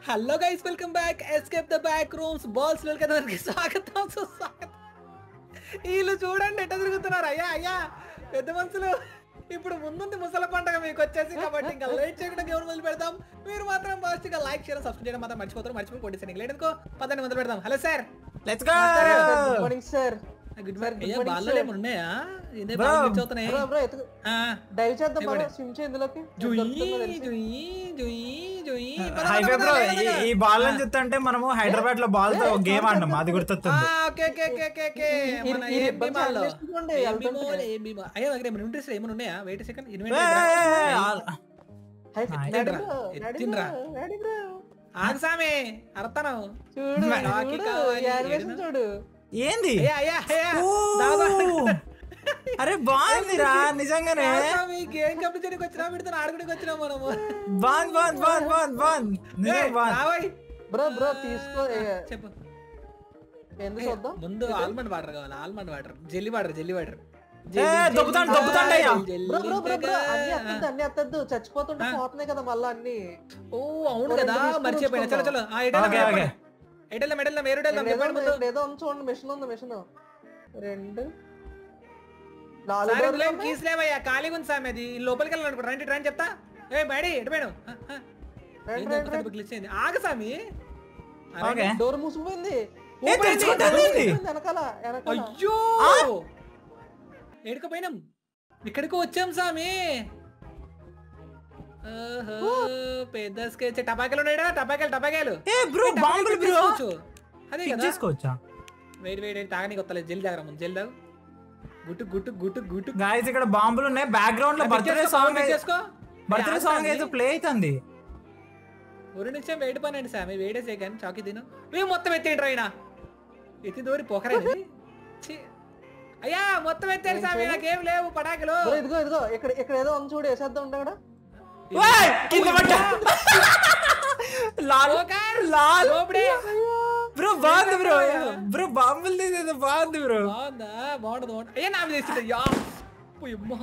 Hello guys welcome back escape the back rooms balls welcome స్వాగతం సుస్వాగతం వీళ్ళు చూడండి ఎట్ట తిరుగుతున్నారు అయ్యా అయ్యా పెద్ద మనుషులు ఇప్పుడు ముందుంది ముసల పండగ మీకు వచ్చేసి కాబట్టి ఇంకా లైట్ చేయకుండా ఎవరు మొదలు పెడతాం మీరు మాత్రం ఫస్ట్ గా లైక్ చేయడం సబ్స్క్రైబ్ చేయడం మాత్రం మర్చిపోతారు మర్చిపోయి కొట్టేసాను లేదనుకో పదండి మొదలు పెడదాం hello sir let's go good morning sir good Sir, morning good అయ్యా morning, బాల్లో sir. ఏమైనా ఉన్నాయా ఇదే Bro. బాగా చదువుతున్నాయి బ్రో బ్రో ఎత్తుకు ఆ, డైవ్ చేద్దాం ఇవ్వండి. బ్రో స్విమ్ చేయి ఇందులోకి జుయ్ దొరుకుతుందో తెలిసి. జుయ్ జుయ్ జుయ్ పద, పద, హైవే పద, బ్రో పద, పద, ఈ పద. బాల్ అని చూస్తుంటే మనము హైదరాబాద్ లో బాల్ తో ఏ, గేమ్ కాదు, ఆడినాం కాదు. అది ఆ, గుర్తొస్తుంది okay okay okay okay okay ఈ- మన ఈ ఏం ribbons భీమాలో? అన్నీ చూడండి, ఏం వెళ్తుంటే. భీమో, ఏం భీమో. అయ్యా దగ్గర ఏమైనా ఇంట్రెస్ట్ ఏమైనా ఉన్నాయా వెయిట్ సెకండ్ ఏ, ఏ, ఏ, ఆ- హై, ఆ, డాడీ ఎత్తిండ్రా, బ్రో, డాడీ ఎత్తిండ్రా. Bro, daddy bro. ఆగసామి అర్థనం చూడు నాకి చూడు కావాలి, ఈ animation ఏడునా? చూడు ఏంది అయ్యా అయ్యా అయ్యా ఓ! దాదా. అరే బాగుందిరా నిజంగానే ఆగసామి, గేమ్ కంప్లీట్ చేయడానికి వచ్చినా పెడితే ఆడుకోడానికి వచ్చినా మనము బాగుంది బాగుంది బాగుంది బాగుంది బాగుంది నిజంగా ఏయ్, బాగుంది రావోయ్. బ్రో బ్రో తీసుకో ఏ, చెప్పు ఎందుకు చూద్దాం ముందు ఆల్మండ్ వాటర్ కావాలి almond water jelly water jelly water ఏ, దొబ్బుతాండు, దొబ్బుతాండు అయ్యా. బ్రో బ్రో బ్రో బ్రో అన్ని ఎత్తద్దు అన్ని ఎత్తద్దు చచ్చిపోతుంటే పోతున్నాయి కదా మళ్ళీ అన్ని ఓ అవును ఓ, కదా రెండు తీసుకొని మర్చిపోయినా చలో చలో ఆ, ఎటు ఓకే, వెళ్దాం, ఓకే. ఎటు వెళ్దాం, ఎటు వెళ్దాం, ఎటు వెళ్దాం, ఇక్కడ ఏదో చెప్పండి ఉంది, ముందు. ఇక్కడ ఏదో ఉంది చూడండి మిషన్ ఉంది మిషన్ రెండు నాలుగు సారీ డోర్లు లేం, ఉన్నాయి. కీస్ లేవయ్యా ఖాళీగా ఉంది సామె అది ఈ లోపలికి వెళ్ళాలనుకో రండి రండి చెప్తా ఏ బయడి ఎటు పోయాను ఆ, ఆ. రండి, ఏంది రండి, ఒక్కసారి రండి. glitch అయింది ఆగ సామి అరే, ఓకే డోర్ మూసిపోయింది ఏ తెచ్చుకుంటాను ఏంది? వెనకాల వెనకాల అయ్యో ఎడుకపోయినాం ఇక్కడికి వచ్చాం సామి ఓహో, పెద్ద స్కెచ్ టపాకాయలు ఉన్నాయా టపాకాయలు టపాకాయలు ఏ బ్రో బాంబులు బ్రో తీసుకోవచ్చు. అదే పిక్ కదా చేసుకోవచ్చా వెయిట్ వెయిట్ వెయిట్ తాగనీకి వస్తలేదు జల్ది తాగరా ముందు జల్ది తాగు గుట్టు గుట్టు గుట్టు గుట్టు గాయస్ ఇక్కడ బాంబులు ఉన్నాయి బ్యాక్గ్రౌండ్ లో బర్త్డే సాంగ్ చేసుకో బర్త్డే సాంగ్ అయితే ప్లే అవుతుంది ఒక నిమిషం వెయిట్ పనండి సామి వేడే సేకన్ చాకి తిను మేము మొత్తం ఎత్తేండి రాయినా ఎత్తి దూరి పోకరండి అయ్యా మొత్తం ఎత్తారు సామి నాకేం లేవు పటాకులు బ్రో, ఇదిగో ఇదిగో ఇక్కడ ఇక్కడ ఏదో ఉంది చూడు వేసేద్దాం ఉంటా కూడా ఓయ్, కింద పడ్డా. లాల్ పోకర్. లాల్ లోపడే. బ్రో బాగుంది బ్రో బ్రో బాంబులు తీసేది బాగుంది బ్రో బాగుందా బాగుండదు బాగుంది అయ్యా నా మీద వేసింది అయ్యా పోయమ్మా.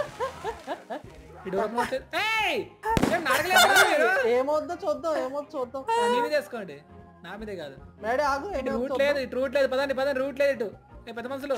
ఈ డోర్ మూస్తే- ఏయ్! ఏం నడగలేదా మీరు? ఏమవుద్దో చూద్దాం ఏమవుద్దో చూద్దాం ఆ, మీ మీద వేసుకోండి నా మీదే కాదు డాడీ ఆగు ఇటు ఏమవుద్దో రూట్ చూద్దాం. లేదు ఇటు రూట్ లేదు పదండి పదండి రూట్ లేదు ఇటు ఏ పెద్ద మనుషులు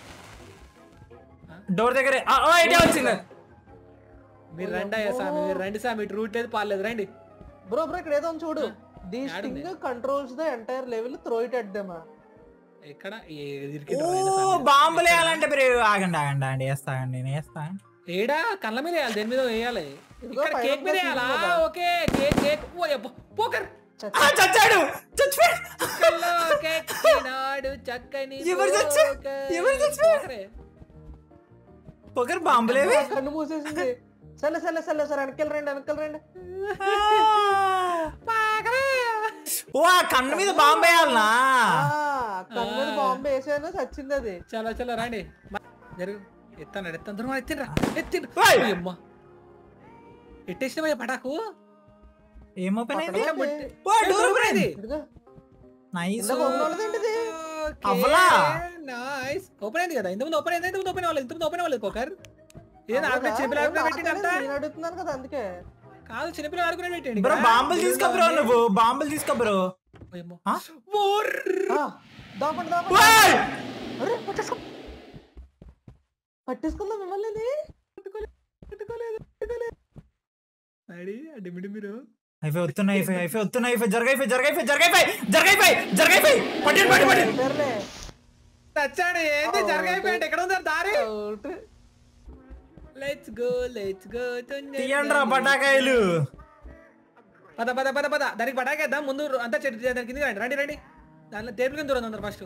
డోర్ దగ్గరే ఆ, ఓ, ఇటే వచ్చింది మీరు రండి అయ్యా సామి మీరు రండి సామి ఇటు రూట్ లేదు పాలేదు రండి బ్రో బ్రో ఇక్కడ ఏదో ఉంది చూడు ది యాడుంది? Sting controls the entire level throw it at them ఎక్కడ ఏ ఓ ఇరికిండ్రా ఆయన సామి. బాంబులు వేయాలంటే బ్రో ఆగండి ఆగండి ఆగండి వేస్తా ఆగండి నేను వేస్తా ఏడా కళ్ళ మీద వేయాలి దేని మీద వేయాలి ఇక్కడ పైన కేక్ మీద కూడా వేయాలా సీన్ కదా. ఓకే కేక్ కేక్ ఓ అబ్బా, పోకర్ ఆ, చచ్చాడు చచ్చిపోయాడు కల్లో కేక్ తినాడు చక్కని ఎవరు చచ్చారు? పోకర్. ఎవరు చచ్చారు? పోకరే. పొగరు బాంబులేవి కన్ను మూసేసింది సరే సరే సరే సరే వెనకాల రండి వెనకాల రండి పోకరే. ఓ ఆ కన్ను మీద బాంబు వేయాలనా ఆ, కన్ను మీద బాంబు వేసాను చచ్చింది అది చలో చలో రండి మ- జరుగు ఎత్తాను ఎత్తాను దూరం ఎత్తిండ్రా ఎత్తిండ్రు ఓయ్! అమ్మా ఎట్టేసిన పటాకు ఏం ఓపెన్ అయింది పక్కన ముట్టి- ఓ డోర్ ఓపెన్ అయింది ఇదిగో నైస్ ఇందాక ఓపెన్ అవ్వలేదేంటి ఇది అవ్వలా? నైస్ ఓపెన్ అయింది కదా ఇంతకుముందు ఓపెన్ అయింది ఇంతకుముందు ఓపెన్ అవ్వలేదు ఇంతకుముందు ఓపెన్ అవ్వలేదు పోకర్ ఇదే అవునా? ఆడుకునే చిన్నపిల్ల ఏం ఆడుకునే నాకు పెట్టిండంట తెలియదు, నేను అడుగుతున్నాను కదా అందుకే కాదు చిన్నపిల్ల ఆడుకునే పెట్టండి బ్రో బాంబులు తీసుకో బ్రో నువ్వు బాంబులు తీసుకో బ్రో ఆ? ఆ, దాపండి దాపండి ఓయ్! అరే పట్టేసుకో పట్టేసుకుందాం మిమ్మల్ని ఇది. డిమిడి మీరు అయిపోయి వస్తున్నాయి అయిపోయి అయిపోయి వస్తున్నాయి అయిపోయి జరగైపోయి జరగైపోయి జరగైపోయి జరగైపోయి జరగైపోయి పట్టిండు పట్టి పట్టి సర్లే. తెచ్చాడు ఏంది ఓ, జరగైపోయింది ఎక్కడ ఉంది దారి out. Let's go let's go తీయండ్రా పటాకాయలు పద పద పద పద దానికి పటాకేద్దాం ముందు అంతా చెట్టు దాని కింద రండి రండి రండి దానిలో టేబుల్ కింద దూరం అందరు ఫస్ట్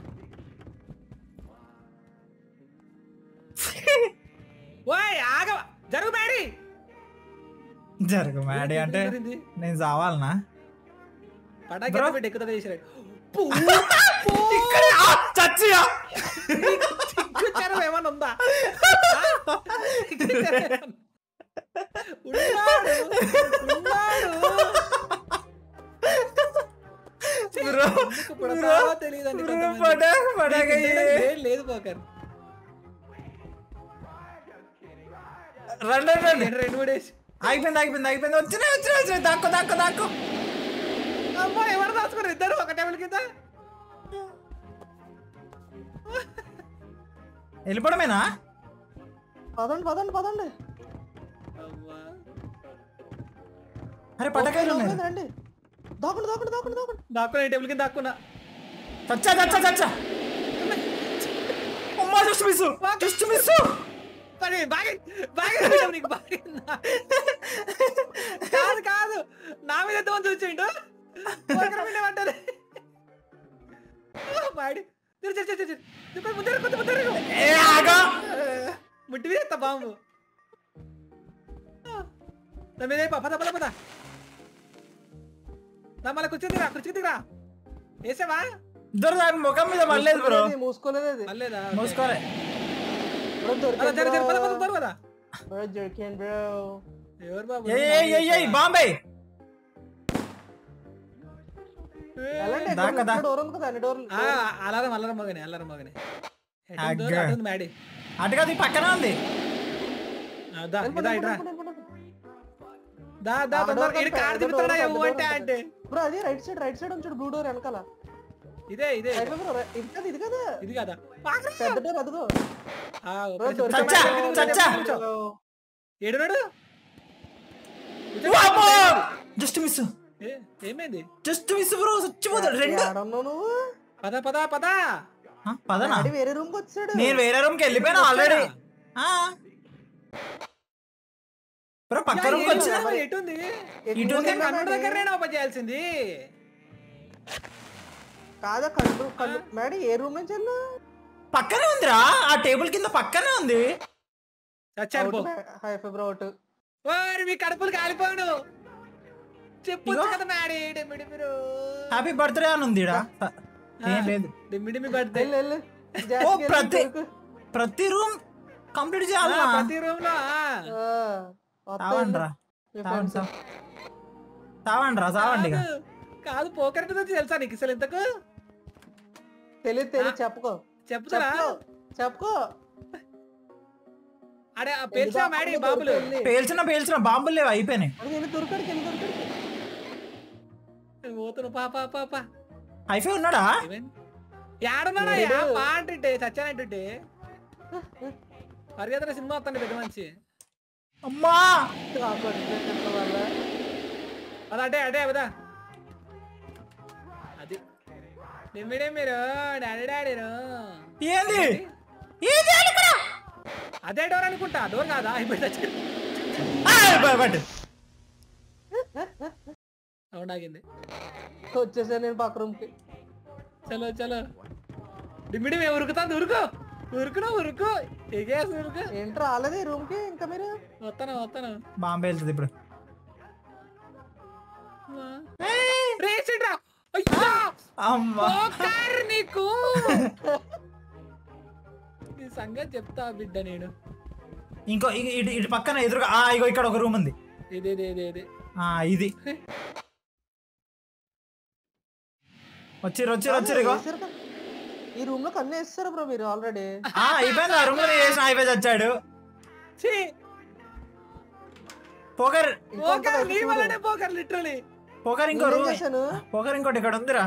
ఓయ్ ఆగ జరుగు బ్యాడి జరగ మేడి అంటే నేను చావాలనా పటాకి Bro. పెట్టి ఎక్కుతా చేసిరాడు ఇక్కడ ఆ, చచ్చియా సిగ్గుచారం ఏమన్నా ఉందా ఆ? సిగ్గుచారం ఏమన్నా? ఉన్నాడు ఉన్నాడు బ్రో ఎందుకు పుడతావో తెలియదండి బ్రో కొంతమంది. పటా నీకు పటాకాయ తెలియదు, బ్రెయిన్ లేదు పోకర్ రండి రండి రెండు రెండు మూడు వేసి ఆగిపోయింది ఆగిపోయింది ఆగిపోయింది వచ్చినాయి వచ్చినాయి వచ్చినాయి దాక్కో దాక్కో దాక్కో అమ్మో ఎవరు దాచుకున్నారు ఇద్దరు ఒక టేబుల్ కింద వెళ్ళిపోవడమేనా పదండి పదండి పదండి అమ్మా. అరే పటకాయలు ఉన్నాయి లోపలికి రండి దాకండి దాకండి దాకండి దాకండి దాక్కున్నా ఈ టేబుల్ కింద దాక్కున్నా చచ్చా చచ్చా చచ్చా అమ్మా జస్ట్ మిస్ జస్ట్ మిస్ మరి బాగా బాగా నీకు బాగా కాదు కాదు నా మీద ఎంతమంది చూసిండు ఒకరి మీద పడ్డది బాడి తిరు తిరు తిరు తిరు తిరు ముందర కొంత ముందర ఏ ఆగా ముట్టి మీద ఎత్తా బాంబు నా మీద అయిపో పద పద పద నా మళ్ళీ కూర్చొని దిగరా కుర్చీ దిగరా వేసావా ఇద్దరు దాని ముఖం మీద పడలేదు బ్రో ఇది మూసుకోలేదు అది మళ్ళేదా మూసుకోలే బ్రో అలా జర జర పద పద దొరికింది పద పద బ్రో దొరికింది బ్రో ఎవరు బాబు ఏ ఏ ఏ బాంబే వెళ్ళండి దాకా దా. డోర్ ఉంది కదా అన్ని డోర్లు ఆ, అలారం అలారం మగనే అలారం మగనే ఎటు ఉందో అగ్గ. అటు ఉంది మ్యాడీ అటుగా అది పక్కన ఉంది ఆ, దా ఇదా ఇట్రా దా దా ఆ, తొందరగా డోర్ ఇటు కారు ఉంటుంది, తిప్పుతాడా డోర్ ఏమో ఉంటుంది, అంటే అంటే బ్రో అది రైట్ సైడ్ రైట్ సైడ్ ఉంచాడు బ్లూ డోర్ వెనకాల ఇదే ఇదే రైట్ బ్రో ఇది కదా ఇది కదా ఇది కదా పాకరా. పెద్ద డోర్ అదిగో ఆ, ఒక్క బ్రో నిమిషం. చచ్చా, చచ్చా. ఏడున్నాడు జస్ట్ మిస్ ఏ, ఏమైంది జస్ట్ మిస్ బ్రో చచ్చిపోతాడు రెండు ఏడన్నావు నువ్వు పద పద పద ఆ, పదనా డాడీ వేరే రూమ్ కి వచ్చాడు నేను వేరే రూమ్ కి వెళ్ళిపోయాను ఆల్రెడీ బ్రో పక్క రూమ్ కి వచ్చిన మరి ఎటు ఉంది ఇటు ఉంది కన్నుడు దగ్గర నేను ఓపెన్ చేయాల్సింది కాదా కళ్ళు కళ్ళు మేడం ఏ రూమ్ నుంచి వెళ్ళు పక్కనే ఉందిరా ఆ టేబుల్ కింద పక్కనే ఉంది చచ్చాను పో హై ఫైబ్రో అవుట్ ఓరి మీ కడుపులు కాలిపోయాడు చెప్పు ఇగో. కదా మ్యాడీ డిమ్మిడి మీరు హ్యాపీ బర్త్డే అని ఉంది ఈడ. ఏం లేదు డిమ్మిడి మీ బర్త్డే వెళ్ళు వెళ్ళు ఓ జాస్తి వెళ్ళు, ప్రతి దొరుకు. ప్రతి రూమ్ కంప్లీట్ చేయాలి ప్రతి రూమ్ లో ఆ. ఆ, వస్తా తావండి వెళ్ళు. రా మీ తావండి friends. తావండి రా తావండి ఇక కాదు, కాదు పోకర్ అంటే తెలుసా నీకు అసలు ఇంతకు తెలియదు తెలియదు చెప్పుకో చెప్తారా చెప్పుకో చెప్పుకో అడే ఆ పేల్చా మ్యాడీ బాబులు పేల్చిన పేల్చిన బాంబులు లేవు అయిపోయినాయి అది నేను దొరికాడు కింద దొరికాడు పోతున్నా పా పా పా పా హైఫై ఉన్నాడా ఏడున్నాడా లేడు. పా అంటుంటే చచ్చానంటుంటే పరిగెత్తన సినిమా వస్తాండి పెద్ద మంచి అమ్మా ఆ కొట్టిన వల్ల అది అటే అటే కదా అది నిమ్మిడే మీరు డాడీ డాడీరు ఏంది ఏం చేయాలి ఇక్కడ అదే డోర్ అనుకుంటా డోర్ కాదా ఇప్పుడు ఆ, బ- బట్ సౌండ్ ఆగింది వచ్చేసాను నేను పక్క రూమ్ కి చలో చలో డిమ్మిడి మేము ఉరుకుతాను ఉరుకు ఉరుకును ఉరుకు ఎగేసి ఉరుకు ఏంటి రాలేదు ఈ రూమ్ కి ఇంకా మీరు వస్తాను వస్తాను బాంబే వెళ్తుంది ఇప్పుడు రేసిడ్రా అయ్యా అమ్మా పోకార్ నీకు నీ సంగతి చెప్తా బిడ్డ నేను ఇంకో ఇ- ఇటు ఇటు పక్కన ఎదురుగా ఆ ఇగో ఇక్కడ ఒక రూమ్ ఉంది ఇదే ఇదే ఇదే ఇదే ఆ ఇది వచ్చిర్రు వచ్చిర్రు వచ్చిర్రు ఇగో వేసారు కదా. ఈ రూమ్ లో కన్ను వేస్తారు బ్రో మీరు ఆల్రెడీ ఆ అయిపోయింది ఆ రూమ్ లో చేసిన హైఫై చచ్చాడు ఛీ పోకర్ పోకర్ నీ వల్లనే పోకర్ లిటరలీ పోకర్ ఇంకో నేనేం రూమ్ చేశాను పోకర్ ఇంకోటి ఇక్కడ ఉందిరా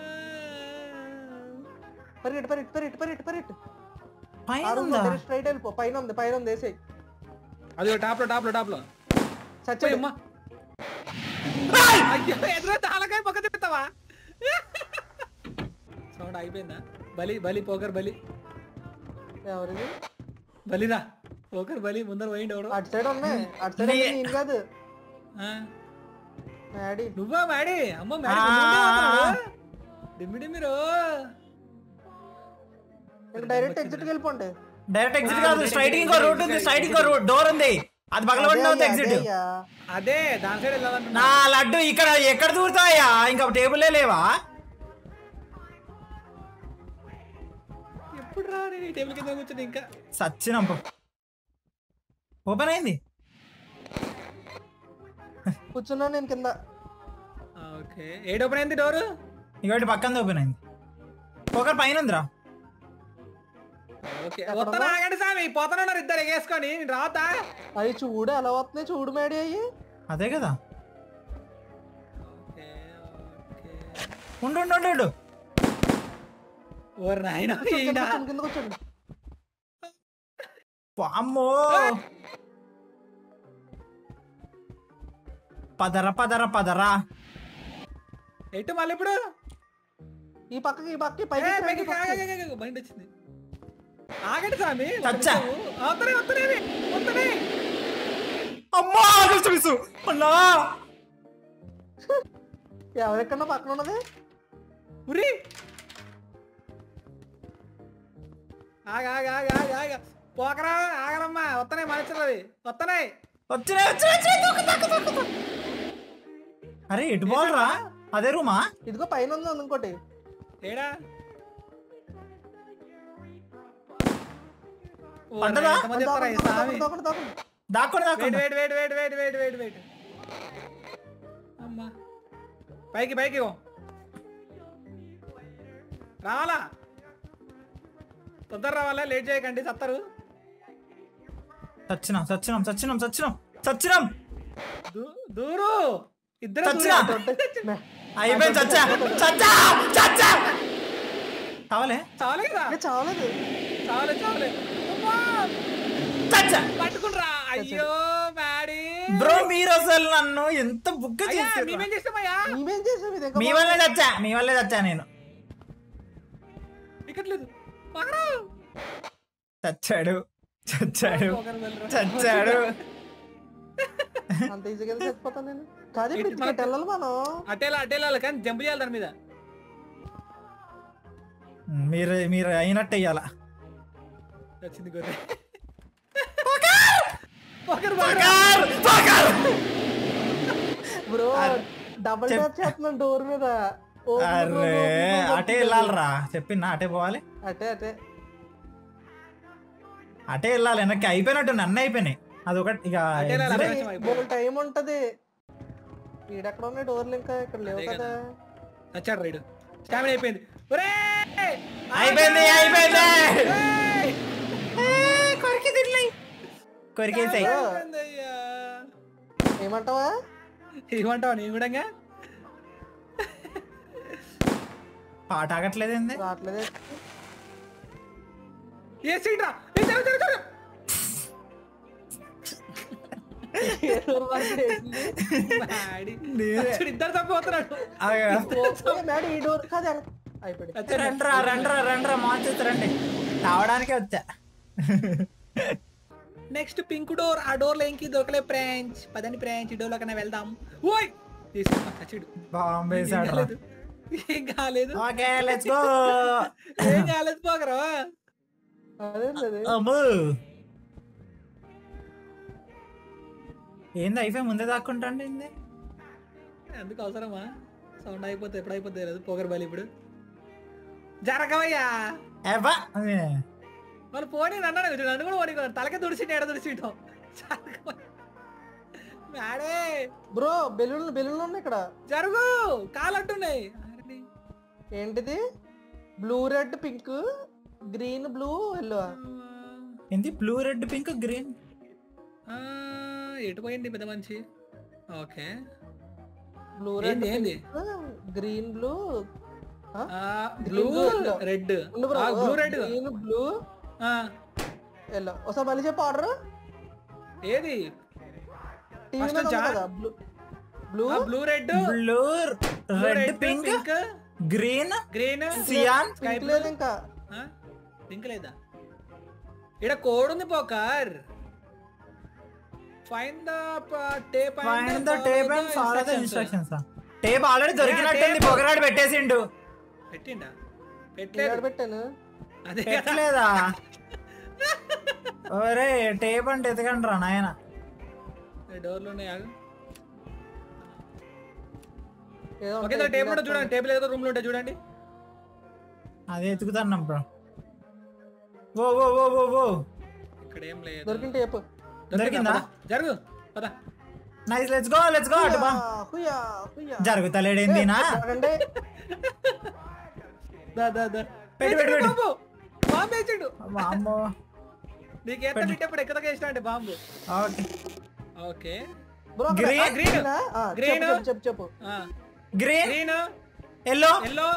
పరిగెట్టు పరిగెట్టు పరిగెట్టు పరిగెట్టు పరిగెట్టు పైన ఆ రూమ్ ఉందా లో స్ట్రైట్ వెళ్ళిపో పైన ఉంది పైన ఉంది వేసేయి అది టాప్ లో టాప్ లో టాప్ లో చచ్చాడు అమ్మా అయ్యో ఎదురు తాళకాయ పక్క తిప్పుతావా సౌండ్ అయిపోయిందా బలి బలి పోకర్ బలి ఎవరిది బలిరా పోకర్ బలి ముందర పోయిండు ఎవడు అటు సైడ్ ఉన్నాయి అటు సైడ్ నీ- నేను కాదు ఆ, డాడీ నువ్వా మ్యాడీ అమ్మ మ్యాడీ ఆ. ముందుండే పోతున్నాడు. డిమ్మి డిమ్మిరో డైరెక్ట్ ఎగ్జిట్ కి వెళ్ళిపోండి డైరెక్ట్ ఎగ్జిట్ కాదు స్ట్రైట్ ఇంకో రూట్ ఉంది స్ట్రైట్ ఇంకో రూట్ డోర్ ఉంది అది పగలగొట్టిన అదే ఎగ్జిట్ అదే అయ్యా. అదే దాని సైడ్ వెళ్ళాలంటున్నా నా లడ్డు ఇక్కడ ఎక్కడ దూరుతాయా ఇంకా టేబుల్లే లేవా ఎప్పుడు రా నేను ఈ టేబుల్ కింద కూర్చుని ఇంకా సచ్చినంపు ఓపెన్ అయింది కూర్చున్నాను నేను కింద ఓకే ఏడు ఓపెన్ అయింది డోరు ఇంకోటి పక్కన ఓపెన్ అయింది ఒకటి పైన ఉందిరా ఓకే ఎక్కడ వస్తాను ఆగండి సామి పోతానున్నారు ఇద్దరు ఎగేసుకొని నేను రావతా అవి చూడు ఎలా వస్తున్నాయి చూడు మేడీ అయ్యి అదే కదా ఓకే ఓకే ఉండు ఉండు ఉండు, ఉండు ఓర్ నాయన ఈయన కిందకు వచ్చాడు వామ్మో పదర పదర పదరా ఎటు మళ్ళీ ఇప్పుడు ఈ పక్కకి ఈ పక్కకి ఏ, పైకి పైకి పైకి, ఆగ, పైకి. ఆగ, ఆగ, ఆగ, బండి వచ్చింది ఆగండి స్వామి చచ్చా. వస్తున్నాయి వస్తున్నాయి వస్తున్నాయి అమ్మా జస్ట్ మిస్ అన్నా ఎవరెక్కడో పక్కన ఉన్నది ఉరి ఆగ ఆగ ఆగ ఆగ ఆగ పోకరా ఆగరమ్మా వస్తున్నాయి మనుషులవి వస్తున్నాయి వచ్చినాయి వచ్చినాయి వచ్చినాయి, దూకు, దూకు, దూకు, దూకు. అరే ఎటు పోవాలరా అదే రూమా ఇదిగో పైన ఉంది ఉంది ఇంకోటి ఏడా ఓ, పడ్డదా? ఎంతమంది చెప్తారా ఈ స్వామి తోకండి తోకండి దాక్కోండి వెయిట్ దాక్కోండి wait wait wait wait wait wait wait అమ్మా పైకి పైకి ఇగో. రావాలా తొందర రావాలా లేట్ చేయకండి సత్తరు చచ్చినాం చచ్చినాం చచ్చినాం చచ్చినాం చచ్చినాం దూ- దూరు ఇద్దరు చచ్చినా? మే- అయిపోయింది చచ్చా చచ్చా చచ్చా కావాలే చాలే కదా ఇంకా చావలేదు చాలే చాలే అమ్మా! చచ్చా పట్టుకుండ్రా అయ్యో మ్యాడీ బ్రో మీరు అసలు నన్ను ఎంత బుగ్గ అయ్యా చేసారు మేమేం చేస్తామయ్యా మేమేం చేసాం ఇది ఇంకా మీ వల్లే చచ్చా మీ వల్లే చచ్చా నేను ఇక్కడ లేదు పక్కరా. చచ్చాడు చచ్చాడు ఒకరు వెళ్ళరా. చచ్చాడు అంత ఈజీగా చచ్చిపోతాను నేను కాదు ఇప్పుడు ఇటు ఇటు వెళ్ళాలి మనం అట్టేలా అట్టేలా కానీ జంప్ చేయాలి దాని మీద మీరు మీరు అయినట్టు అయ్యాల వచ్చింది గొర్రె ఒకరు పక్కరా. బ్రో డబుల్ చెప్- ట్యాప్ చేస్తున్నాను డోర్ మీద ఓ, అరే అటే వెళ్ళాలరా చెప్పినా అటే పోవాలి అటే అటే అటే వెళ్ళాలి వెనక్కి అయిపోయినట్టు నన్ను అయిపోయినాయి అదొకటి ఇక అటే వెళ్ళాలి, exit. అటే. కొంచెం అయిపోయింది. బోల్ టైం ఉంటది ఈడెక్కడ ఉన్నాయి డోర్లు ఇంకా ఇక్కడ లేవు అదే కదా చచ్చాడు రైడు స్టామినా అయిపోయింది ఒరే అయిపోయింది అయిపోయింది ఏయ్! కొరికి తిన్నాయి కొరికేసాయి అయిపోయిందయ్యా. ఏమంటావా ఏమంటావా నేను కూడా పాట ఆగట్లేదేంది రావట్లేదే ఏ సీట్ రా ఏ జరు జరు జరు ఏ డోర్ వరకు వేసింది? మ్యాడీ. నేనే. చూడు, ఇద్దరు తప్పిపోతున్నాడు ఆగా. ఓ, మేడం ఈ డోర్ కాదు వెనక. అయిపోయింది రండ్రా రండ్రా రండ్రా మార్చేసి రండి రావడానికే వచ్చా నెక్స్ట్ పింక్ డోర్ ఆ డోర్ లో ఇంకి దొరకలే బ్రాంచ్ పదని బ్రాంచ్ డోర్ లో కన్నా వెళ్దాం ఓయ్ తీసుకున్నా చచ్చిడు బాంబే ఏం కాలేదు ఏం కాలేదు ఓకే లెట్స్ గో ఏం కాలేదు పోకరా అదే అదే అమ్మో ఏంది అయిపోయి ముందే దాక్కుంటాండి ఏంది ఎందుకు అవసరమా సౌండ్ అయిపోతే ఎప్పుడు అయిపోతే తెలియదు పోకర్ బలి ఇప్పుడు జరగవయ్యా ఏబ్బా వాళ్ళు పోనీ అన్నాడు కదా, నన్ను కూడా పోనీ తలకే తుడిచిండు ఎడ తుడిచింటాం మేడే బ్రో బెలూన్లు బెలూన్లు ఉన్నాయి ఇక్కడ జరుగు కాలు అంటున్నాయి అరే, ఏంటిది blue red pink green blue yellow ఏంది బ్లూ రెడ్ పింక్ గ్రీన్ ఆ, ఎటు పోయింది పెద్ద మంచి ఓకే బ్లూ రెడ్ ఏంది ఏంది green blue blue blue, red bro blue red green blue yellow ఒకసారి మళ్ళీ చెప్పు ఆర్డర్ ఏది టీవీ First మీద ఉంది జా- కదా blue blue blue red blue red pink green green cyan sky pink blue లేదు ఇంకా పింక్ లేదా ఇక్కడ కోడ్ ఉంది poker find the tape find the tape and follow the instructions tape already దొరికినట్టుంది tape. పొగరాడు పెట్టేసిండు పెట్టిండా నేను పెట్టలేదు పెట్టాను అదే కదా. పెట్టలేదా ఒరే టేప్ అంటే ఎతకండి రా నాయన డోర్లు ఉన్నాయి ఆగు. ఏదో ఓకే ఉంటాయి, టేబుల్ కింద చూడండి టేబుల్ ఏదో రూమ్ లో ఉంటాయి చూడండి అదే ఎతుకుతాను బ్రో ఓ ఓ ఓ ఓ ఓ ఇక్కడ ఏం లేదు దొరికిన టేప్ దొరికిందా? పద, జరుగు పద nice let's go let's go అటు బా హుయా హుయా జరుగుతలేడేందినా జరగండి దా దా దా పెట్టు, పెట్టు, వేసిండు పెట్టు. బాంబు బాంబు వేసిండు అమ్మో నీకు ఎంత పెట్టేప్పుడు ఎక్కడ వేసిన అంటే bomb okay okay bro Green? green. Green. చెప్పు చెప్పు చెప్పు green green yellow yellow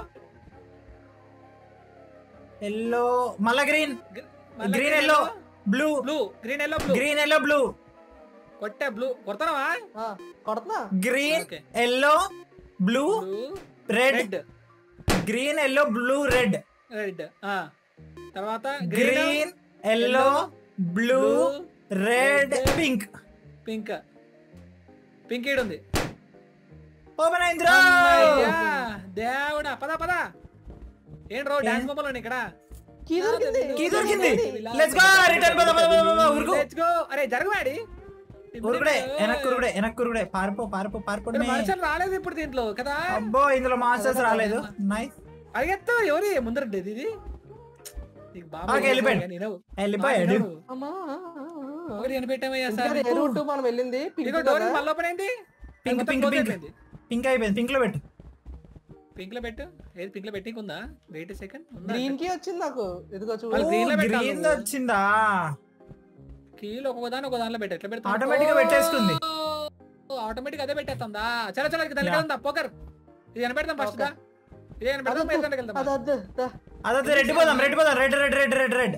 yellow మళ్ళా green green yellow blue blue green yellow blue green yellow blue కొట్టే బ్లూ కొడతావా ఆ, కొడుతున్నా green Okay. Yellow blue blue red red green yellow blue red red తర్వాత green yellow blue red pink pink pink ఈడు ఉంది open అయింది అమ్మయ్యా, దేవుడా పద పద ఏం రో డాన్స్ బొమ్మలు ఇక్కడ కీ దొరికింది కీ దొరికింది లెట్స్ గో రిటర్న్ పద పద పద పద ఉరుకు Let's go. అరే జరగవాడి ఉరుకుడే వెనక్కి ఉరుకుడే వెనక్కి ఉరుకుడే పారిపో పారిపో పారిపో మనుషులు రాలేదు ఇప్పుడు దీంట్లో కదా అబ్బో ఇందులో మాస్టర్స్ రాలేదు నైస్ అడిగేస్తా ఎవరి ముందరండి ఇది నీకు బాగా ఓకే, వెళ్ళిపోయాడు. కానీ వినవు. వెళ్ళిపోయాడు వినవు. అమ్మా ఒకటి కనిపెట్టామయ్యా సార్ ఏ రూట్ మనం వెళ్ళింది పింక్ ఇదిగో డోర్ మళ్ళీ ఓపెన్ అయింది పింక్ పింక్ పింక్ పింక్ అయిపోయింది పింక్ లో పెట్టు పింక్ లో పెట్టు ఏది పింక్ లో పెట్టింగ్ ఉందా వెయిట్ సెకండ్ గ్రీన్ కి వచ్చింది నాకు ఇదిగో చూడు వాళ్ళు green లో పెట్టాలి గ్రీన్ నువ్వు. వచ్చిందా కీలు ఒక్కొక్క దాని ఒక దానిలో పెట్టు ఎట్లా పెడతా Automatic గా పెట్టేసుకుంది. ఆటోమేటిక్ అదే పెట్టేస్తుందా చలో చలో దానికి Yeah. వెళ్దా పోకర్ ఇది కనిపెడతాం ఫస్ట్ దా ఇది కనిపెడతాం అదొద్దు, మీద దానికి వెళ్దాం అదొద్దు, దా. అదే రెడ్ పోదాం రెడ్ పోదాం red red red red red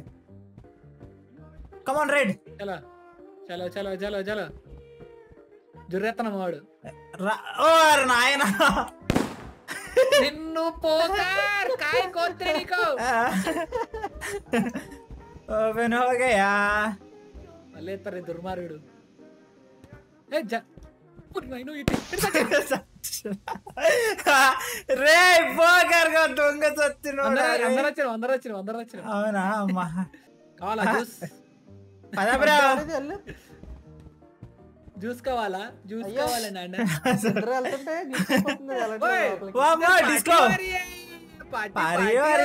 come on red చలో చలో చలో చలో చలో జుర్రెత్తనం వాడు ఓ అరే నాయన నిన్ను పోకర్ కాయ కోత్రి నీకు ఓపెన్ హో గయా మళ్ళీ ఎత్తారు ఈ దుర్మార్గుడు ఏ జ ఉరి నాయనో ఇటు. ఇటు సచ్చి. రే పోకర్ గా దొంగ సచ్చినోడా అందరూ రే. అందరూ వచ్చినాం అందరూ వచ్చినాం అందరూ వచ్చినాం అవునా అమ్మా కావాలా జ్యూస్ పదా బ్రో ఇది వెళ్ళు. జ్యూస్ కావాలా జ్యూస్ అయ్యో. కావాలా నాన్న ఇద్దరు వెళ్తుంటే గీసుకుపోతుంది వెళ్ళండి ఓయ్. లోపలికి. వామ్మో డిస్కో పారియే, పాటి, పారి పాటి, వారి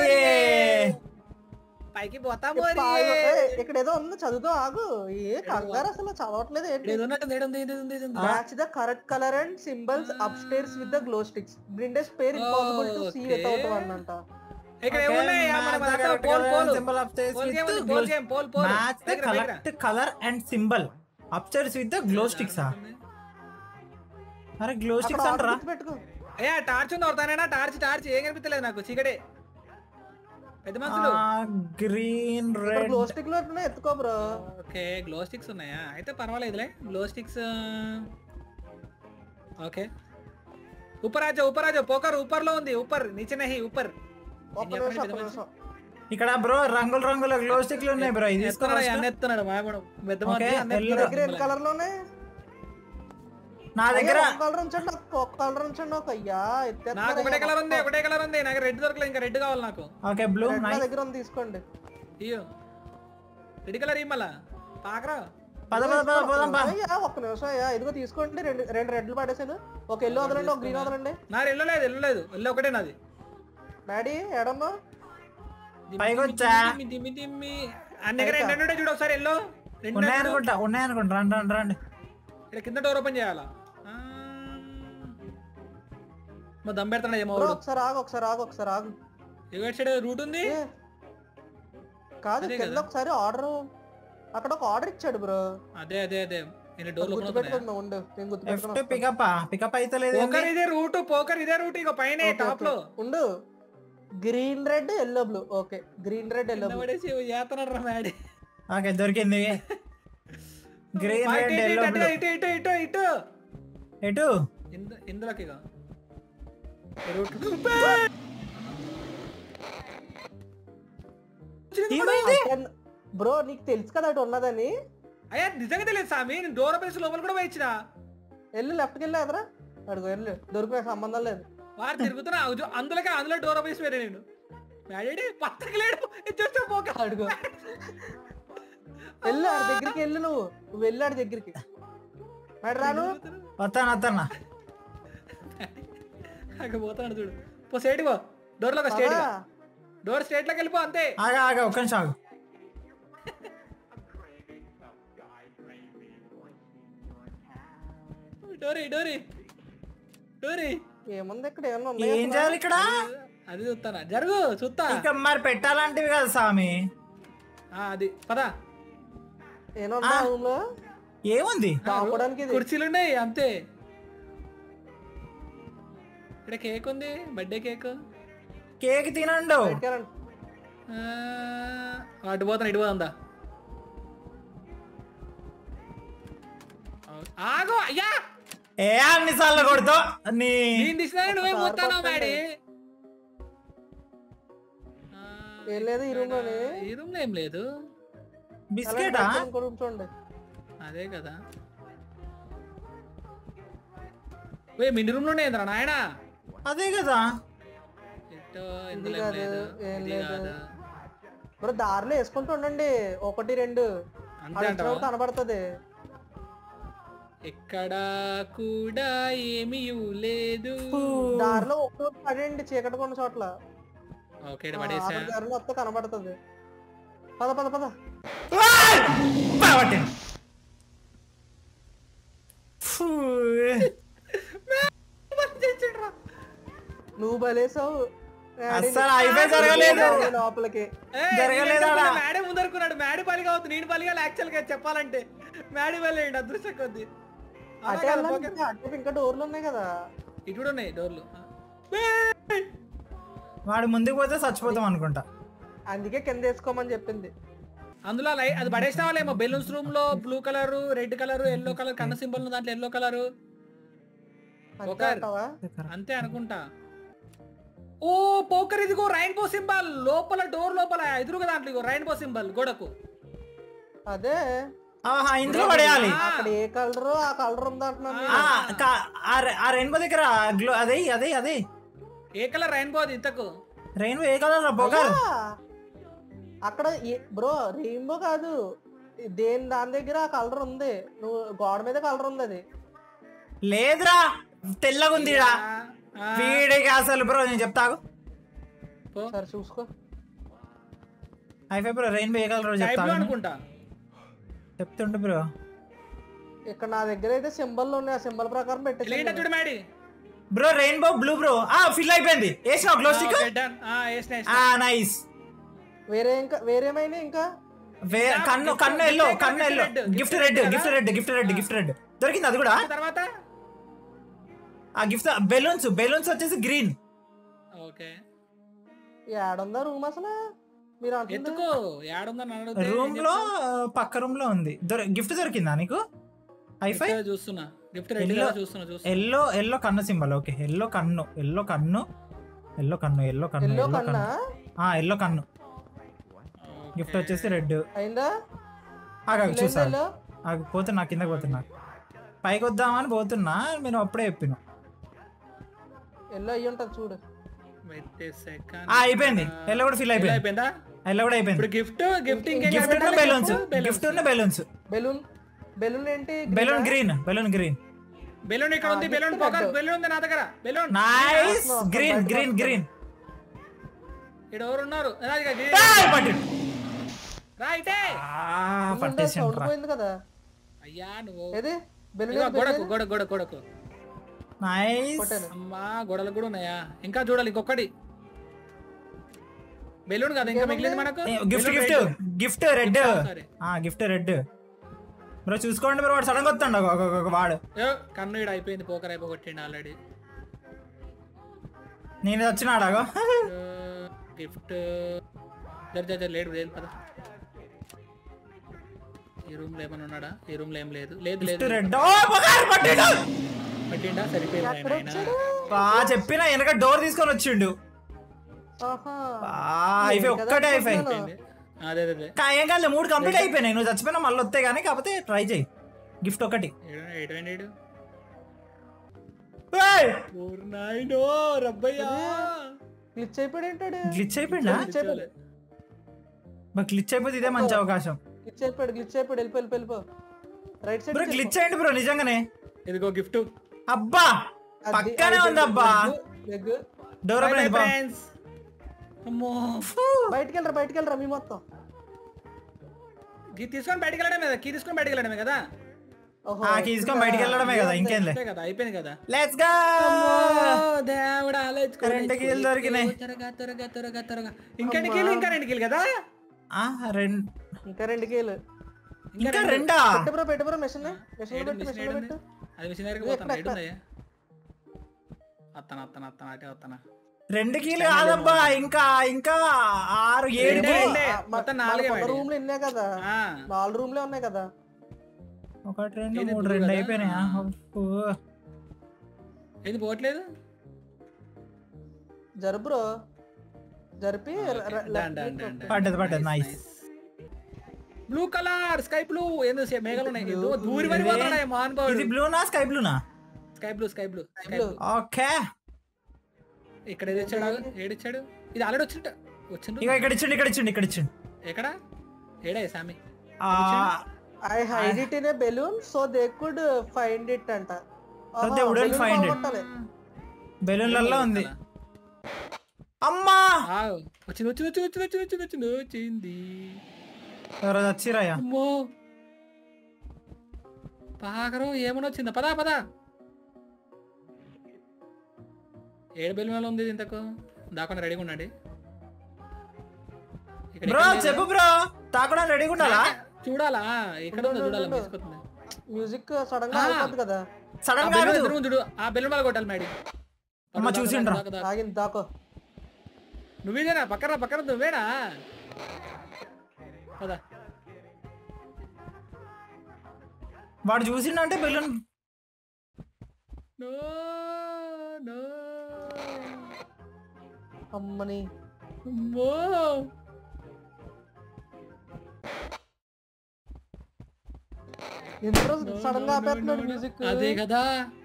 పైకి పోతాము ఇప్పుడు ఆగు. ఏయ్, ఇక్కడ ఏదో ఉంది చదువుతూ ఆగు ఏ కంగారు అసలు చదవట్లేదు ఏంటి ఏదో ఉన్నట్టు ఏడు ఉంది, ఇది ఉంది, ఇది ఉంది. Match the correct colour and symbols up stairs with the glow sticks బ్రిండెస్ pair impossible to see Okay. Without one అంట ఇక్కడ ఏమున్నాయి మనం అంతా pole pole symbol of pole game ఉంది, pole game pole pole match the దగ్గర, దగ్గర. Collect colour and symbol upstairs with the glow sticks అరే గ్లో అక్కడ స్టిక్స్ అంటారా ఆర్డర్ పెట్టుకో అయ్యా టార్చ్ ఉంది అవుతానేనా టార్చ్ టార్చ్ ఏం కనిపించలేదు నాకు చీకటే పెద్ద మనుషులు గ్రీన్ ఇక్కడ రెడ్ గ్లో స్టిక్ లో ఉన్నాయి, ఎత్తుకో బ్రో ఓకే గ్లో స్టిక్స్ ఉన్నాయా అయితే పర్వాలేదులే గ్లో స్టిక్స్ ఓకే ऊपर आ जाओ ऊपर आ जाओ पोकर ऊपर లో ఉంది ऊपर नीचे नहीं ऊपर ఒక్క నిమిషం ఒక్క నిమిషం ఇక్కడ బ్రో రంగుల రంగుల గ్లో స్టిక్లు ఉన్నాయి బ్రో ఇది ఎత్తున్నాడు తీసుకోరా అన్న ఎత్తున్నాడు మాయమడం పెద్ద Okay, మనిషి అన్న ఎల్లు. ఎత్తున్నాడు. దగ్గర ఎన్ని కలర్ లోనే నా దగ్గర ఒక కలర్ ఉంచండి ఒక- ఒక కలర్ ఉంచండి ఒక అయ్యా నాకు ఒకటే కలర్ ఉంది ఒకటే కలర్ ఉంది నాకు రెడ్ దొరకలేదు ఇంకా రెడ్ కావాలి నాకు ఓకే బ్లూ నా నైస్ దగ్గర ఉంది తీసుకోండి ఇయ్యో రెడ్ కలర్ ఇమ్మలా పాకరా పద పద పద పోదాం పా అయ్యా ఒక్క నిమిషం అయ్యా ఇదిగో తీసుకోండి రెండు రెండు రెడ్లు పడేసాను ఒక ఎల్లో వదలండి ఒక గ్రీన్ వదలండి నా వెళ్ళలేదు వెళ్ళలేదు వెళ్ళి ఒకటే నాది డాడీ ఎడమ్మా దిమ్మి, పైకి దిమ్మి, వచ్చా? దిమ్మి, దిమ్మి, దిమ్మి. అన్న దగ్గర రెండు ఉండే చూడు ఒకసారి ఎల్లో రెండు ఉన్నాయనుకుంటా ఉన్నాయనుకుంటా రండి రండి రండి ఇక్కడ కింద డోర్ ఓపెన్ చేయాలా ఆ. మా దమ్ పెడతాడు ఏమో బ్రో వాడు. ఒకసారి ఆగు ఒకసారి ఆగు ఒకసారి ఆగు ఎగట్ సైడ్ రూట్ ఉంది ఏ, కాదు అదే కింద కదా. ఒకసారి ఆర్డర్ అక్కడ ఒక ఆర్డర్ ఇచ్చాడు బ్రో అదే అదే అదే నేను డోర్ ఓపెన్ అవుతున్నాయా గుర్తుపెట్టుకుందా ఉండు నేను లెఫ్ట్ గుర్తుపెట్టుకున్నా పికప్ పికప్ అయితే లేదు పోకర్ ఇదే రూట్ పోకర్ ఇదే రూట్ ఇక పైన టాప్ లో ఉండు green red yellow blue okay green red yellow కింద బ్లూ పడేసి ఏతన్నాడు రా మ్యాడీ ఓకే దొరికింది గ్రీన్ ఇటు, రెడ్ ఇటు, ఎల్లో ఇటు, బ్లూ ఇటు ఇటు ఇటు ఇటు ఎటు ఇంద- ఇందులోకి ఇక రూట్ ఏమైంది బ్రో నీకు తెలుసు కదా అటు ఉన్నదని అయ్యా నిజంగా తెలియదు సామి నేను డోర్ ఓపెన్ లోపల కూడా పోయించిన వెళ్ళు లెఫ్ట్కి వెళ్ళి ఎదరా అడుగు వెళ్ళు దొరికిన సంబంధం లేదు వారు తిరుగుతున్నా అదు- అందులోకి అందులో డోర్ ఓపెన్ వేరే నేను మ్యాడీ పక్కకి లేడు చూస్తే పోక అడుగు వెళ్ళు ఆడి దగ్గరికి వెళ్ళు నువ్వు నువ్వు వెళ్ళు ఆడి దగ్గరికి మేడం రాను వస్తాను వస్తాను అక్కడ పోతాడు చూడు పో స్ట్రైట్ పో డోర్ లో స్ట్రైట్ పదా. డోర్ స్ట్రైట్ లోకి వెళ్ళిపో అంతే ఆగా ఆగా ఒక్క నిమిషం ఆగు డోరీ డోరీ డోరీ ఏముంది ఇక్కడ ఏమన్నా ఏం ఉన్నాయా అసలు? చేయాలి ఇక్కడ అది చూస్తానా జరుగు చూస్తా ఇక మరి పెట్టాలంటివి కదా స్వామి ఆ, అది పదా ఏమన్నా ఆ. రూమ్ లో ఏముంది దాక్కోడానికి ఇది కుర్చీలు ఉన్నాయి అంతే ఇక్కడ కేక్ ఉంది బర్త్డే కేక్ కేక్ తినండు బయటికి రండి. అటు పోతాను ఇటు పోతుందా ఆగో అయ్యా ఏ అన్నిసార్లు కొడుతావు నీ నేను తీసినా నువ్వే పోతాను మ్యాడీ ఏం లేదు ఈ రూమ్ లోని ఈ రూమ్ లో ఏం లేదు బిస్కెటా ఇంకో రూమ్ చూడండి అదే కదా ఏ మిండి రూమ్ లోనే ఏంద్రా నాయన అదే కదా ఇటో ఇందులో ఏం కాదు, లేదు ఏం ఇది లేదు. కాదు ఇప్పుడు దారిలో వేసుకుంటూ ఉండండి ఒకటి రెండు అంతే అక్కడ అంటావా? కనబడుతుంది ఎక్కడ కూడా ఏమీ లేదు దారిలో ఒక్కొక్కటి పడండి చీకటి కొన్న చోట్ల ఓకే ఈడ ఆ, పడేసా అక్కడ దారిలో వస్తే కనబడుతుంది పద పద పద పట్టింది ఫూ. నువ్వు బలేసావు అస్సలు అయిపోయి జరగలేదు లోపలికి జరగలేదాడా? మ్యాడే ముందరుకున్నాడు మ్యాడీ పని కావద్దు నేను పని కాదు యాక్చువల్ గా చెప్పాలంటే మ్యాడీ పని ఏంటి అదృష్టం కొద్ది అలా అటే కాదు, వెళ్ళాలి పోకే. ఇంకా, అటువైపు ఇంకా డోర్లు ఉన్నాయి కదా ఇటు కూడా ఉన్నాయి డోర్లు వాడు ముందుకు పోతే చచ్చిపోతాం అనుకుంటా అందుకే కింద వేసుకోమని చెప్పింది అందులో లై అది పడేసిన వాళ్ళేమో బెలూన్స్ రూమ్ లో blue colour red colour yellow colour కన్న సింబల్ దాంట్లో ఎల్లో కలర్ అంతే ఒకరు. అంటావా అంతే అనుకుంటా ఓ పోకర్ ఇదిగో రైన్బో సింబల్ లోపల డోర్ లోపల ఎదురుగా దాంట్లో ఇగో రైన్బో సింబల్ గోడకు అదే ఆహా ఇందులో పడేయాలి ఆ, అక్కడ ఏ కలర్ ఆ కలర్ ఉంది అంటున్నాను ఆ, కా- ఆ రె- ఆ రెయిన్బో దగ్గర గ్లో అదే అదే అదే ఏ కలర్ రైన్బో అది ఇంతకు రెయిన్బో ఏ కలర్ బొగర్ ఆ, అక్కడ బ్రో రెయిన్బో కాదు దేని దాని దగ్గర ఆ కలర్ ఉంది నువ్వు గోడ మీద కలర్ ఉంది అది లేదురా తెల్లగా ఉందిరా ఆ, వీడికి అసలు బ్రో నేను చెప్తాగు పో. సరే చూసుకో అయిపోయి బ్రో రెయిన్బో ఏ కలర్ Sky blue చెప్తాగు అనుకుంటా చెప్తుంటే బ్రో ఇక్కడ నా దగ్గర అయితే సింబల్ ఉన్నాయి ఆ సింబల్ ప్రకారం ఏంటో పెట్టేసి చూడు Maddy bro rainbow blue bro ఆ ఫిల్ అయిపోయింది వేసినావు గ్లో స్టిక్ Okay, done. ఆ, వేసిన, వేసిన. ఆ నైస్ వేరే ఇంకా వేరేమైనా ఇంకా వే కన్ను కన్ను ఎల్లో కన్ను yellow gift red gift red gift red gift red దొరికింది అది కూడా తర్వాత ఆ గిఫ్ట్ బెలూన్స్ బెలూన్స్ వచ్చేసి గ్రీన్ ఓకే ఏడుందా రూమ్ అసలు మీరు అంటుంది ఎందుకు ఏడుందని అడిగితే రూమ్ ఏం లో పక్క రూమ్ లో ఉంది గిఫ్ట్ దొరికిందా నీకు ఐఫై చెప్తా? చూస్తున్నా గిఫ్ట్ రెడ్ Yellow. చూస్తున్నా చూస్తున్నా ఎల్లో ఎల్లో కన్ను సింబల్ ఓకే ఎల్లో కన్ను ఎల్లో కన్ను ఎల్లో కన్ను ఎల్లో కన్ను ఎల్లో ఎల్లో కన్నా కన్ను ఆ ఎల్లో కన్ను గిఫ్ట్ Okay. వచ్చేసి రెడ్ అయిందా ఆగా చూసా ఎల్లో ఆగు పోతున్నా కిందకి పోతున్నా పైకి వద్దామని పోతున్నా నేను అప్పుడే చెప్పిన ఎల్లో అయ్యి ఉంటుంది చూడు Wait a second. ఆ, అయిపోయింది ఎల్లో కూడా ఫిల్ ఎలా అయిపోయింది అయిపోయిందా ఎల్లో కూడా అయిపోయింది ఇప్పుడు గిఫ్ట్ గిఫ్ట్ ఇంకేం గిఫ్ట్ ఉన్న కనిపెట్టాలి? Balloons Balloons. గిఫ్ట్ ఉన్న బెలూన్స్ బెలూన్ బెలూన్ ఏంటి balloon green balloon green balloon ఇక్కడ ఉంది ఆ, బెలూన్ gift పోక red. బెలూన్ ఉంది నా దగ్గర బెలూన్ నైస్ వస్తున్నాం, గ్రీన్ బయటకు గ్రీన్ వస్తున్నాం. గ్రీన్ ఇక్కడ ఎవరు ఉన్నారు రాజుగా, green. రైటే పట్టేసి సౌండ్ పోయింది కదా అయ్యా నువ్వు ఏది బెలూన్ ఇదిగో ఏది? గోడకు గోడ గోడ గోడకు నైస్ కొట్టాను అమ్మా గోడలు కూడా ఉన్నాయా ఇంకా చూడాలి ఇంకొకటి బెలూన్ కదా ఇంకా మిగిలింది మనకు gift Balloon gift red. Gift red సరే ఆ గిఫ్ట్ రెడ్ బ్రో చూసుకోండి బ్రో వాడు సడన్ గా వస్తాడు ఒక- ఒక- ఒక వాడు ఏ, కన్ను ఈడ అయిపోయింది పోకర్ అయిపోగొట్టిండు ఆల్రెడీ నేను వచ్చినాడాగో గిఫ్ట్ జర జర జర లేడు లేదు పద ఈ రూమ్ లో ఏమైనా ఉన్నాడా ఈ రూమ్ లో ఏం లేదు లేదు గిఫ్ట్ లేదు రెడ్ ఓ బగారు పట్టిండు పట్టిండా సరిపోయింది ఆయన, ఆయన. బా చెప్పిన వెనక డోర్ తీసుకొని వచ్చిండు ఆహా బా అయిపోయి ఒక్కటే అయిపోయి అయిపోయింది. అదే అదే అదే కా- ఏం కాదు మూడు కంప్లీట్ అయిపోయినాయి నువ్వు చచ్చిపోయినా మళ్ళీ వస్తాయి కానీ కాకపోతే ట్రై చేయి గిఫ్ట్ ఒకటి ఏడు- ఎటువంటి ఏడు? ఏయ్! ఓరి నాయనో, రబ్బయ్యా. గ్లిచ్ అయిపోయాడు ఏంటాడు గ్లిచ్ అయిపోయిందా గ్లిచ్ అయిపోయాడు బా గ్లిచ్ అయిపోతే ఇదే మంచి అవకాశం గ్లిచ్ అయిపోయాడు గ్లిచ్ అయిపోయాడు వెళ్ళిపో వెళ్ళిపో వెళ్ళిపో రైట్ సైడ్ బ్రో గ్లిచ్ అయ్యండి బ్రో నిజంగానే ఇదిగో గిఫ్ట్ అబ్బా పక్కనే ఉంది అబ్బా లెగ్ డోర్ ఓపెన్ అయింది బా. ఫ్రెండ్స్ అమ్మో బయటికి వెళ్ళరా బయటికి వెళ్ళరా మీ మొత్తం కీ తీసుకొని బయటికి వెళ్ళడమే కదా కీ తీసుకొని బయటికి వెళ్ళడమే కదా ఓహో ఆ తీసుకొని బయటికి వెళ్ళడమే కదా ఇంకేంలే అంతే కదా అయిపోయింది కదా లెట్స్ గో ఓ, దేవుడా ఆలోచించుకో. రెండు కీలు దొరికినాయి. త్వరగా త్వరగా త్వరగా త్వరగా ఇంకా రెండు కీలు ఇంకా రెండు కీలు కదా ఆ రెండు ఇంకా రెండు కేలు ఇంకా రెండా పెట్టు బ్రో పెట్టు బ్రో మెషిన్ మెషిన్ ఏడు పెట్టు మిషన్ మెషిన్ ఏడుంది? పెట్టు అది మిషన్ దగ్గరికి ఇది పోతాను ఎక్కడ, ఏడుందయ్యా అత్తన అత్తన అత్తన అటే వస్తానా రెండు కీలు కాదబ్బా ఇంకా ఇంకా ఆరు ఏడు రెండే, కీలు. రెండే. మొత్తం నాలుగే వాడి. రూమ్ లో ఇన్నే కదా ఆ, నాలుగు రూమ్ లే ఉన్నాయి కదా ఒకటి రెండు ఇది మూడు blue రెండు కదా? అయిపోయినాయా అబ్బో. ఏది పోవట్లేదు జరు బ్రో జరిపి పడ్డది పడ్డది nice blue colour sky blue ఏందో సే- మేఘాలు ఉన్నాయి ఏదో Blue, దూరి మరి ఇది- పోతున్నాయి ఇది మహానుభావుడు బ్లూనా స్కై బ్లూనా sky blue sky blue sky Blue. Blue okay ఇక్కడ ఏది ఇచ్చాడు ఏడిచ్చాడు ఇది ఆల్రెడీ వచ్చింట వచ్చిండు ఇక ఇక్కడ ఇచ్చిండి ఇక్కడ ఇచ్చిండి ఇక్కడ ఇచ్చిండి ఎక్కడ ఏడా ఈ సామి ఆ, I hide it in a balloon so they could find it అంట So they wouldn't find it. బెలూన్లలో ఉంది అమ్మా ఆ, వచ్చింది వచ్చింది వచ్చింది వచ్చింది వచ్చింది వచ్చింది వచ్చింది వచ్చింది ఎవరో వచ్చిరాయా అమ్మో పాకరం ఏమన్నా వచ్చిందా పదా పదా ఏడు బెలూన్ ఉంది ఇది ఇంతకు దాకుండా రెడీగా ఉండండి ఇక్కడ బ్రో ఎక్కడ లేదా? చెప్పు బ్రో తాకుండా రెడీగా ఉండాలా చూడాలా ఇక్కడ ఉందో ఉండు, చూడాలా ఉండు. తీసుకొస్తుంది మ్యూజిక్ సడన్ గా ఆ. అయిపోతుంది కదా ఆ సడన్ గా బెలూన్ ఆగదు. ఎదురుగా ఉంది చూడు ఆ బెలూన్ బాగా కొట్టాలి మేడి అమ్మ, చూసిండ్రా. ఆగింది దాకో నువ్వేనా పక్కన పక్కన నువ్వేనా పదా వాడు చూసిండంటే బెలూన్ నో నో అమ్మని అమ్మో ఎందుకు సడన్ గా ఆపేస్తున్నాడు మ్యూజిక్ అదే కదా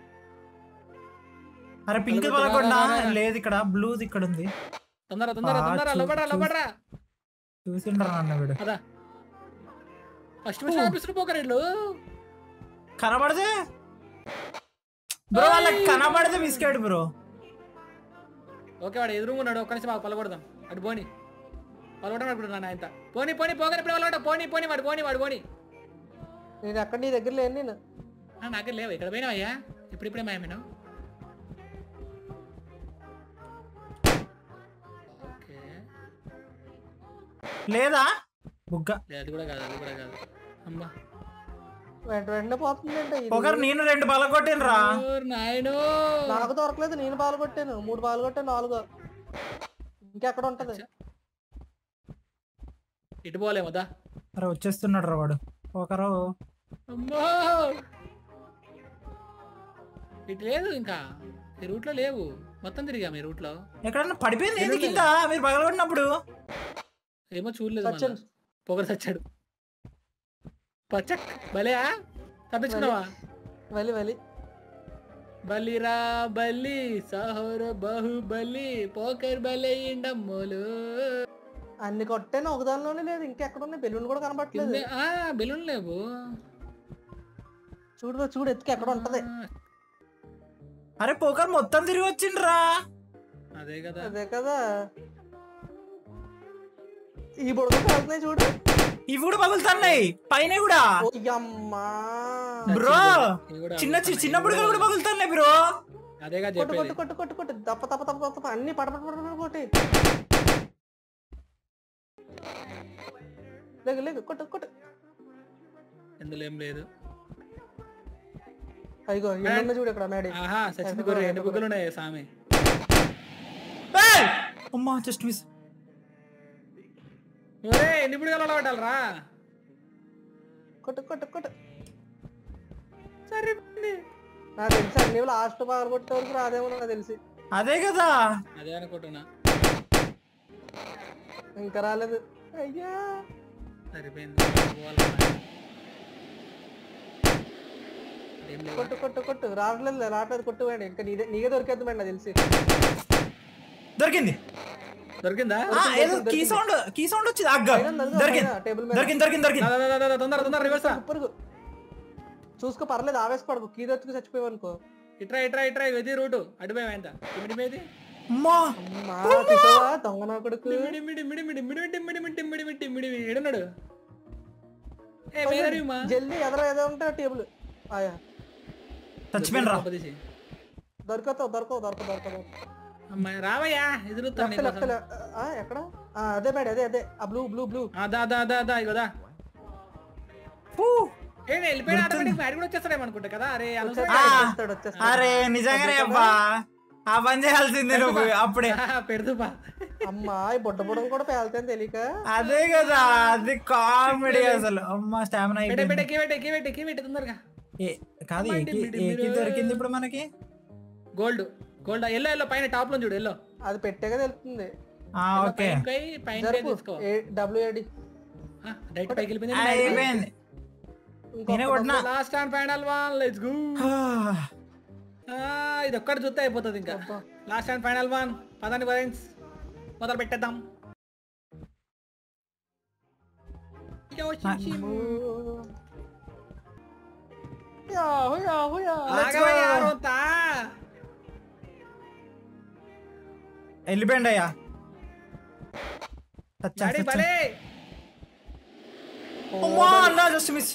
అరే పింక్ రా, పలకొండ రా, రా, రా. లేదు ఇక్కడ బ్లూది ఇక్కడ ఉంది తొందర తొందర ఆ, తొందర చూ- లోపడ్రా చూ- లోపడ్రా చూసిండ్రా నన్ను వీడు అదా ఫస్ట్ ఫస్ట్ ఆఫీసులు పోకరేళ్ళు కనబడితే బ్రో వాళ్ళకి కనబడితే బిస్కెట్ బ్రో ఓకే వాడు ఎదురుగా ఉన్నాడు ఒక్క నిమిషం మాకు పలకొడదాం అటు పోని పలవడం అనుకుంటున్నాను ఆయన పోనీ పోనీ పోగని ఇప్పుడు పలవట పోనీ పోనీ వాడు పోనీ వాడు పోనీ నేను ఎక్కడ నీ దగ్గర లేను నేను ఆ, నాకే లేవు ఇక్కడ పోయినావు అయ్యా ఇప్పుడు ఇప్పుడే మాయమేను ఓకే లేదా బుగ్గ లేదు అది కూడా కాదు అది కూడా కాదు అమ్మా వెంట వెంటనే పోతుంది అంటే ఒకరు నేను రెండు పలకొట్టినరా ఓర్ నాయనో నాకు దొరకలేదు నేను పాలు కొట్టాను మూడు పాలు కొట్టాను నాలుగు ఇంకెక్కడ ఉంటది ఇటు పోలేమదా అరే వచ్చేస్తున్నాడు రా వాడు ఒకరు అమ్మో ఇటు లేదు ఇంకా ఈ రూట్ లో లేవు మొత్తం తిరిగాం ఈ రూట్ లో ఎక్కడన్నా పడిపోయింది ఏంది కింద మీరు పగలగొట్టినప్పుడు ఏమో చూడలేదు సచిన్. మళ్ళా. పొగరు చచ్చాడు పచ్చక్ భలేయా తప్పించుకున్నావా వెళ్ళి వెళ్ళి బలిరా బలి సహోర బాహుబలి పోకర్ బలి ఇండమ్మోలు అన్ని కొట్టాను ఒక దానిలోనే లేదు ఇంకెక్కడ ఉన్నాయి బెలూన్ కూడా కనబడట్లేదు కిందే- ఆ బెలూన్ లేవు చూడు బ్రో, చూడు ఎత్తుకి ఎక్కడ ఉంటది ఆ, అరే పోకర్ మొత్తం తిరిగి వచ్చిండ్రా అదే కదా అదే కదా ఈ బుడగ కాలుతున్నాయి చూడు ఇవి కూడా పగులుతున్నాయి పైన కూడా ఓ యమ్మా బ్రో ఇవి కూడా చిన్న చి- అడుగుతున్నాయి. చిన్న బుడగలు కూడా పగులుతున్నాయి బ్రో అదేగా కొట్టు చెప్పేది కొట్టు కొట్టు కొట్టు కొట్టు తప్ప తప్ప తప్ప తప్ప అన్ని పడ పడ పడ పడ కొట్టి లేగు లేగు కొట్టు కొట్టు ఇందులో ఏం లేదు అయ్యో ఎన్ని చూడు ఇక్కడ మేడి ఆహా సచిన్ గురి ఎన్ని బుగ్గలు ఉన్నాయి సామి ఏయ్! అమ్మా జస్ట్ మిస్ ఒరే ఎన్ని బుడిగలు అలవాటాలరా కొట్టు కొట్టు కొట్టు సరే నాకు తెలిసి అన్ని లాస్ట్ బాగా కొట్టే వరకు రాదేమో నాకు తెలిసి అదే కదా అదే అనుకుంటున్నా ఇంకా రాలేదు అయ్యా సరిపోయింది పోవాలా? ఏం లేవా? కొట్టు కొట్టు కొట్టు రావట్లేదు రావట్లేదు కొట్టు వేయండి ఇంకా నీదే నీకే దొరికేద్దు మేడం నాకు తెలిసి దొరికింది దొరికిందా ఆ, ఏదో కీ సౌండ్ కీ సౌండ్ వచ్చింది అగ్గ పైన ఉంది, అదిగో దొరికింది పైన, టేబుల్ మీద దొరికింది దొరికింది దొరికింది దా, దా, దా, దా, దా, తొందర తొందర రివర్స్ రా. పరుగు చూసుకో పర్లేదు ఆవేశపడకు కీ దొరికి చచ్చిపోయావు అనుకో ఇట్రా ఇట్రా ఇట్రా ఇది రూటు అటుపోయి ఎంత ఇమిడి మీది అమ్మా అమ్మా చూసావా దొంగ నా కొడుకు మిడి మిడి మిడి మిడి మిడి మిడి మిడి మిడి మిడి మిడి మిడి మిడి ఏడున్నాడు ఏ పేదరిమా జల్దీ ఎదర ఏదో ఉంటే టేబుల్ ఆయా చచ్చిపోయినరా దొరకతావు దొరకవు దొరక దొరకదు అమ్మాయి రావయ్యా ఎదురుతాను లెఫ్ట్ లెఫ్ట్ ఎక్కడ ఆ, అదే మేడం అదే అదే ఆ బ్లూ బ్లూ బ్లూ దా దా దా దా ఇగో దా ఫూ. ఏ వెళ్ళిపోయాడు ఆటోమేటిక్ మ్యాడ్ కూడా వచ్చేస్తాడేమో అనుకుంటా కదా అరే అనవసరం ఆ. వచ్చేస్తాడు వచ్చేస్తాడు అరే నిజంగానే అబ్బా ఆ పని చేయాల్సిందే నువ్వు అప్పుడే పెడుతుపా అమ్మా ఈ బుట్ట బుడం కూడా పేలుతాయని తెలియక అదే కదా అది కామెడీ అసలు అమ్మ స్టామినా పెట్టే అయిపోయింది పెట్టే ఎక్కి పెట్టే ఎక్కి పెట్టే ఎక్కి పెట్టే తొందరగా ఏ- కాదు అమ్మ, ఏకి ఇటు ఏకి మీరు- దొరికింది ఇప్పుడు మనకి గోల్డ్ గోల్డ్ ఎల్లో ఎల్లో పైన టాప్ లో చూడు ఎల్లో అది పెట్టేగా తెలుస్తుంది ఆ ఓకే పైన జరుపు తీసుకో డబ్ల్యూఏడి డైరెక్ట్ పైకి వెళ్ళిపోయింది అయిపోయింది నేనే కొట్టినా last and final one let's go ఇది ఒక్కటి చూస్తే అయిపోతుంది ఇంకా లాస్ట్ అండ్ ఫైనల్ వన్ పదండి ఫ్రెండ్స్ మొదలు పెట్టేద్దాం యో, షిమ్, షిమ్. యాహూ యాహూ యా Let's ఆగవే, go. ఆరోంతా. వెళ్ళిపోయింది అయ్యా చచ్చా, డాడీ, చచ్చా. భలే. అమ్మా, అన్నా జస్ట్ మిస్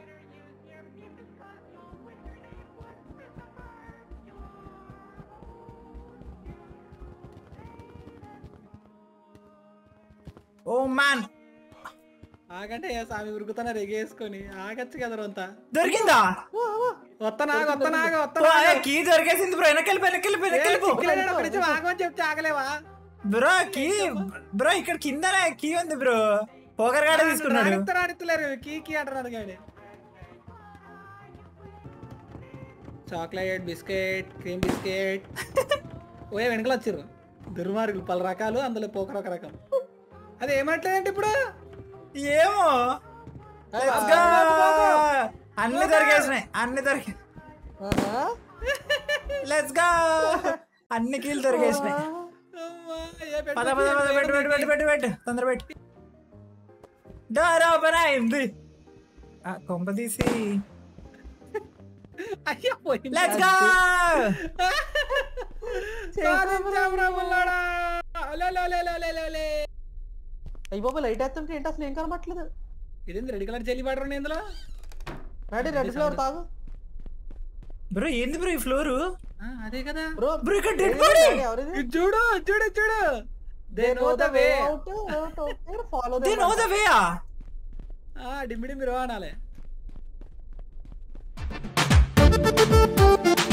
ఓ మ్యాన్ ఆగంటే ఏ స్వామి ఉరుకుతున్నారు ఎగేసుకొని ఆగచ్చు కదా రొంతా దొరికిందా వత్తనాగ వత్తనాగ ఓ, వత్తనాగ అయ్యా, కీ దొరికేసింది బ్రో వెనకెళ్ళి వెనకెళ్ళి వెనకెళ్ళి ఆగమని చెప్తే ఆగలేవా బ్రో కీ బ్రో ఇక్కడ కిందనే కీ ఉంది బ్రో పోగర్ గాడే తీసుకున్నాడు రానిత్తరు, రానిత్తలేరు కీ కీ అంటున్నారు కానీ చాక్లెట్ బిస్కెట్ క్రీమ్ బిస్కెట్ ఓ వెనకలు వచ్చారు దుర్మార్గులు పలు రకాలు అందులో పోకర్ ఒక రకం అది ఏమంటలేదంటే ఇప్పుడు ఏమో Let's go. అన్ని దొరికేసినాయి అన్ని దొరికి లెట్స్ గా అన్ని కీలు దొరికేసినాయి అమ్మా, ఏ పెట్టు, పద పద పద పెట్టు పెట్టు పెట్టు పెట్టు పెట్టు తొందర పెట్టు డోర్ ఓపెన్ అయింది ఆ, కొంప తీసి అయ్యో పోయింది. లెట్స్ గా సాధించాం రా బుల్లోడా. లే, లే, లే, లే, లే, లే, లే. అయ్యి బాబు లైట్ వేస్తుంటే ఏంటి అసలు ఏం కనబట్లేదు ఇదేంది రెడ్ కలర్ జెల్లీ వాటర్ ఇందులో రెడీ రెడ్ ఫ్లవర్ తాగు బ్రో ఏంది బ్రో ఈ ఫ్లోర్ ఆ, అదే కదా బ్రో బ్రో ఇక్కడ డెడ్ బాడీ ఎవరిది ఇది చూడు ఇది చూడు ఇది చూడు they know the way follow they know the వేయా డిమ్మిడి మీరు అనాలి